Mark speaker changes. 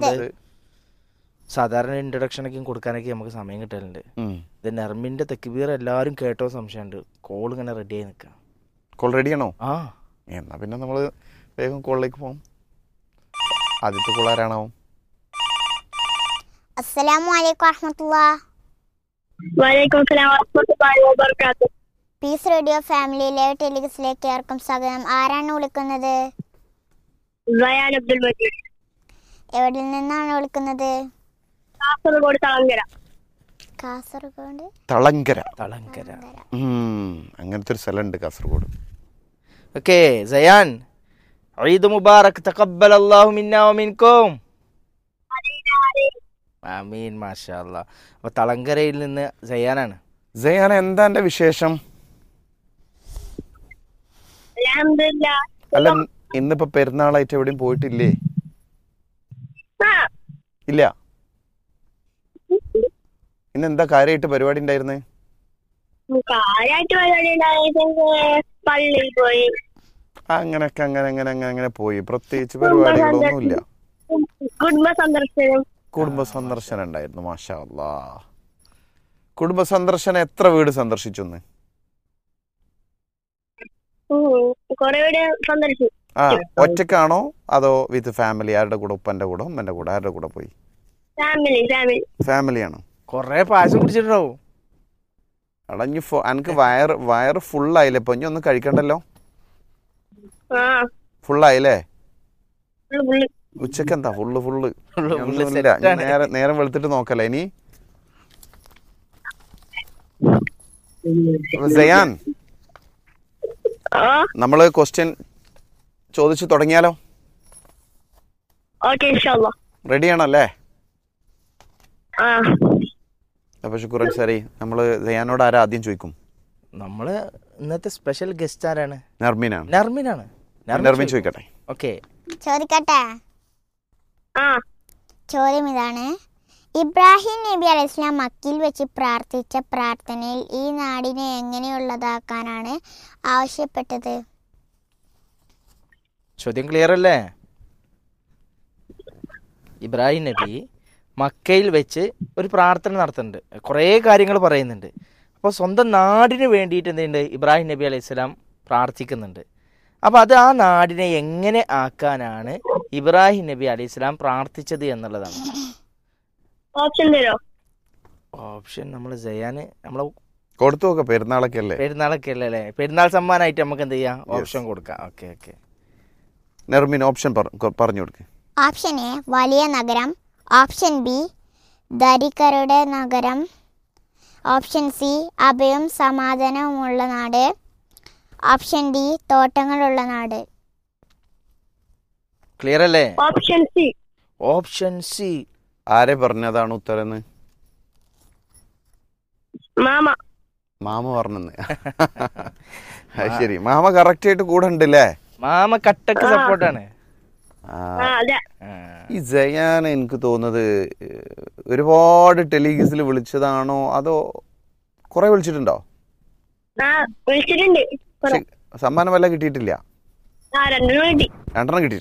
Speaker 1: നമ്മളത്
Speaker 2: സാധാരണ ഇൻട്രൊഡക്ഷനൊക്കെ കൊടുക്കാനൊക്കെ നമുക്ക് സമയം കിട്ടലുണ്ട്
Speaker 1: ഉം.
Speaker 2: ഇത് നെർമിന്റെ തെക്കുബീർ എല്ലാവരും കേട്ടോ സംശയമുണ്ട് കോൾ ഇങ്ങനെ റെഡി ആയി നിൽക്കാം
Speaker 1: കോൾ റെഡിയാണോ
Speaker 2: ആ
Speaker 1: എന്നാ പിന്നെ നമ്മൾ വേഗം കോളിലേക്ക് പോകും ആദ്യത്തെ കോൾ ആരാണാവും
Speaker 3: അസ്സലാമു അലൈക്കും വറഹമത്തുള്ള
Speaker 4: വലൈക്കും സലാം വറഹ്മത്തുള്ളാഹി വബറകാതുഹു
Speaker 3: പീസ് റേഡിയോ ഫാമിലിയിലെ ടെലിഗസിലേക്ക് ഏർക്കും സ്വാഗതം ആരാണ് വിളിക്കുന്നത്
Speaker 4: സയാൻ അബ്ദുൽ മജീദ്
Speaker 3: എവിടെ നിന്നാണ് വിളിക്കുന്നത്
Speaker 4: കാസർഗോഡ് തളങ്കര
Speaker 3: കാസർഗോഡ്
Speaker 1: തളങ്കര
Speaker 2: തളങ്കര
Speaker 1: ഉം. അങ്ങനത്തെ ഒരു സ്ഥലമുണ്ട് കാസർഗോഡ്
Speaker 2: ഓക്കെ സയാൻ ഈദ് മുബാറക് തഖബ്ബൽ അല്ലാഹു മിന്നാ വമിൻകും ആമീൻ മാഷാ അല്ലാ അപ്പൊ തളങ്കരയിൽ നിന്ന് സയാനാണ്
Speaker 1: ജയാന എന്താ എന്റെ വിശേഷം
Speaker 4: അൽഹംദുലില്ലാ
Speaker 1: അല്ല ഇന്നിപ്പോ പെരുന്നാളായിട്ട് എവിടെയും പോയിട്ടില്ലേ
Speaker 4: ആ
Speaker 1: ഇല്ല ഇന്ന് എന്താ കാര്യമായിട്ട് പരിപാടി ഉണ്ടായിരുന്നേ
Speaker 4: കാര്യമായിട്ട് പരിപാടി ഉണ്ടായിരുന്നെങ്കിൽ പള്ളിയിൽ പോയി
Speaker 1: അങ്ങനെയൊക്കെ അങ്ങനെ അങ്ങനെ അങ്ങനെ അങ്ങനെ പോയി പ്രത്യേകിച്ച് പരിപാടികളൊന്നുമില്ല
Speaker 4: കുടുംബ സന്ദർശനം
Speaker 1: കുടുംബ സന്ദർശനം ഉണ്ടായിരുന്നു മാഷാ അല്ലാ കുടുംബ സന്ദർശനം എത്ര വീട് സന്ദർശിച്ചു എന്ന്
Speaker 4: ഉം. കുറെ വീട് സന്ദർശിച്ചു
Speaker 1: ആ ഒറ്റക്കാണോ അതോ വിത്ത് ഫാമിലി ആരുടെ കൂടെ ഉപ്പന്റെ കൂടെ ഉമ്മന്റെ കൂടെ ആരുടെ കൂടെ പോയി
Speaker 4: ഫാമിലി ഫാമിലി
Speaker 1: ഫാമിലിയാണോ
Speaker 2: കൊറേ പായസം കുടിച്ചിട്ടുണ്ടാവും
Speaker 1: അടഞ്ഞു എനിക്ക് വയറ് വയറ് ഫുള്ളായില്ലേ ഇപ്പൊ ഇനി ഒന്നും കഴിക്കണ്ടല്ലോ
Speaker 4: ആ
Speaker 1: ഫുള്ളായില്ലേ
Speaker 4: ഫുള്ള് ഫുള്ള്
Speaker 1: ഉച്ചക്ക് എന്താ ഫുള്ള് ഫുള്ള്
Speaker 2: ഫുള്ള് ഫുള്ള്
Speaker 1: ഒന്നുമില്ല ഇനി
Speaker 2: സെറ്റാണ്.
Speaker 1: നേരെ നേരം വെളുത്തിട്ട് നോക്കല്ലേ ഇനി അപ്പൊ സയാൻ
Speaker 4: ആ
Speaker 1: നമ്മള് ക്വസ്റ്റ്യൻ ചോദിച്ചു തുടങ്ങിയാലോ
Speaker 4: ഓക്കെ ഇൻഷാല്ലാ
Speaker 1: റെഡിയാണല്ലേ
Speaker 4: ആ
Speaker 1: അപ്പൊ ശുക്രൻ സാറി നമ്മള് സയാനോട് ആരാ ആദ്യം ചോദിക്കും
Speaker 2: നമ്മള് ഇന്നത്തെ സ്പെഷ്യൽ ഗസ്റ്റ് ആരാണ്
Speaker 1: നർമീനാണ്
Speaker 2: നർമിനാണ്
Speaker 1: നർമീൻ ചോദിക്കട്ടെ
Speaker 2: ഓക്കെ
Speaker 3: ചോദിക്കട്ടെ
Speaker 4: ആ
Speaker 3: ചോദ്യം ഇതാണ് ഇബ്രാഹിം നബി അലൈഹി ഇസ്ലാം മക്കിൽ വെച്ച് പ്രാർത്ഥിച്ച പ്രാർത്ഥനയിൽ ഈ നാടിനെ എങ്ങനെയുള്ളതാക്കാനാണ് ആവശ്യപ്പെട്ടത്
Speaker 2: ചോദ്യം ക്ലിയർ അല്ലേ ഇബ്രാഹിം നബി മക്കയിൽ വെച്ച് ഒരു പ്രാർത്ഥന നടത്തുന്നുണ്ട് കുറേ കാര്യങ്ങൾ പറയുന്നുണ്ട് അപ്പോൾ സ്വന്തം നാടിന് വേണ്ടിയിട്ട് എന്തുണ്ട് ഇബ്രാഹിം നബി അലൈഹി സ്വലാം പ്രാർത്ഥിക്കുന്നുണ്ട് അപ്പോൾ അത് ആ നാടിനെ എങ്ങനെ ആക്കാനാണ് ഇബ്രാഹിം നബി അലൈഹി സ്വലാം പ്രാർത്ഥിച്ചത് എന്നുള്ളതാണ്
Speaker 4: ഓപ്ഷൻ തരോ
Speaker 2: ഓപ്ഷൻ നമ്മൾ ചെയ്യാന് നമ്മളെ
Speaker 1: കൊടുത്തു നോക്ക പെരുന്നാളൊക്കെ അല്ലേ
Speaker 2: പെരുന്നാളൊക്കെ അല്ലേ അല്ലേ പെരുന്നാൾ സമ്മാനമായിട്ട് നമുക്ക് എന്ത് ചെയ്യാം ഓപ്ഷൻ കൊടുക്കാം ഓക്കെ ഓക്കെ
Speaker 1: നെർമീൻ ഓപ്ഷൻ പറഞ്ഞു കൊടുക്ക്
Speaker 3: ഓപ്ഷൻ എ വലിയ നഗരം ഓപ്ഷൻ ബി ധരികരുടെ നഗരം ഓപ്ഷൻ സി അഭയവും സമാധാനവുമുള്ള നാട് ഓപ്ഷൻ ഡി തോട്ടങ്ങളുള്ള നാട്
Speaker 2: ക്ലിയർ അല്ലേ
Speaker 4: ഓപ്ഷൻ സി
Speaker 2: ഓപ്ഷൻ സി
Speaker 1: ആരെ പറഞ്ഞതാണ് ഉത്തരം
Speaker 4: മാമ
Speaker 1: മാമ പറഞ്ഞെന്ന് അത് ശരി മാമ കറക്റ്റ് ആയിട്ട് കൂടെ ഉണ്ടല്ലേ
Speaker 2: മാമ കട്ടക്ക് സപ്പോർട്ടാണ്
Speaker 1: ആ,
Speaker 4: ആ അതെ
Speaker 1: ഈ ജയാൻ എനിക്ക് തോന്നുന്നത് ഏഹ്, ഒരുപാട് ടെലിഗീസിൽ വിളിച്ചതാണോ അതോ കുറെ വിളിച്ചിട്ടുണ്ടോ
Speaker 4: ആ വിളിച്ചിട്ടുണ്ട് കുറെ.
Speaker 1: പക്ഷെ സമ്മാനം വല്ല കിട്ടിയിട്ടില്ല
Speaker 4: ആ രണ്ടെണ്ണം കിട്ടി
Speaker 1: രണ്ടെണ്ണം കിട്ടി